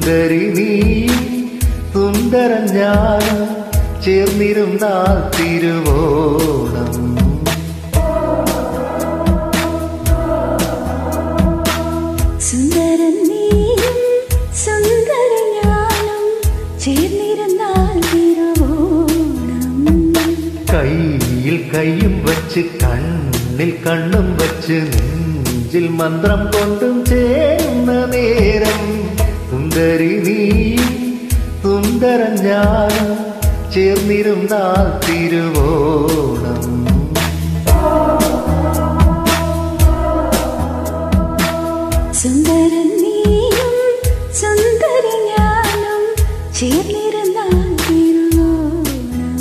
സുന്ദരി നീ സുന്ദരൻ ഞാനും ചേർന്നിരുന്നാൽ തിരുവോണം സുന്ദരൻ നീയും സുന്ദര ഞാനും ചേർന്നിരുന്നാൽ തിരുവോണം കയ്യിൽ കൈയും വച്ച് കണ്ണിൽ കണ്ണും വച്ച് നെഞ്ചിൽ മന്ത്രം കൊണ്ടും ചേരുന്ന നേരം സുന്ദരി നീ സുന്ദരൻ ഞാനും ചേർന്നിരുന്നാൽ തിരുവോണം സുന്ദരൻ നീയും സുന്ദര ഞാനും ചേർന്നിരുന്നാൽ തിരുവോണം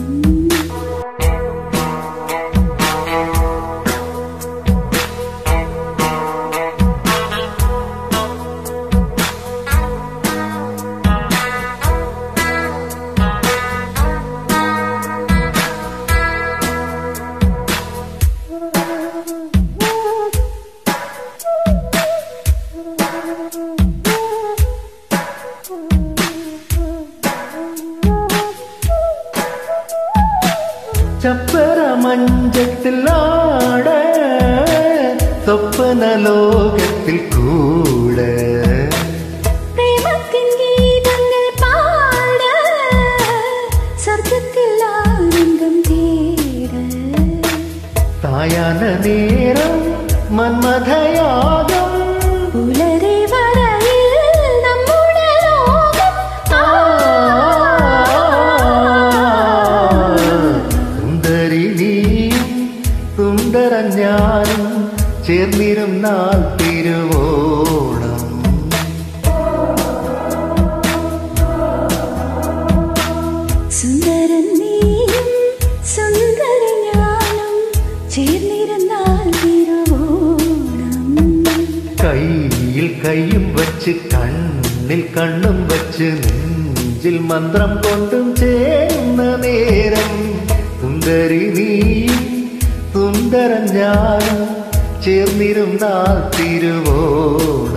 ചപ്പര മഞ്ചത്തിൽ ആട സ്വപ്ന ലോകത്തിൽ കൂടെ പ്രേമത്തിൻ ഗീതങ്ങൾ പാട സ്വർഗത്തിൽ ആനന്ദം തേട സായാഹ്ന നേരം മന്മഥയാകം പുലരെ വരയിൽ നമ്മുടെ ലോകം സുന്ദരി നീയും സുന്ദരൻ ഞാനും ചേർന്നിരുന്നാൽ തിരുവോണം സുന്ദരൻ നീയും സുന്ദര ഞാനും ചേർന്നിരുന്നാൽ തിരുവോണം കയ്യിൽ കൈയും വച്ച് കണ്ണിൽ കണ്ണും വച്ച് നെഞ്ചിൽ മന്ത്രം കൊണ്ടും ചേരുന്ന നേരം സുന്ദരി നീ സുന്ദരൻ ഞാനും ചേർന്നിരുന്നാൽ തിരുവോണം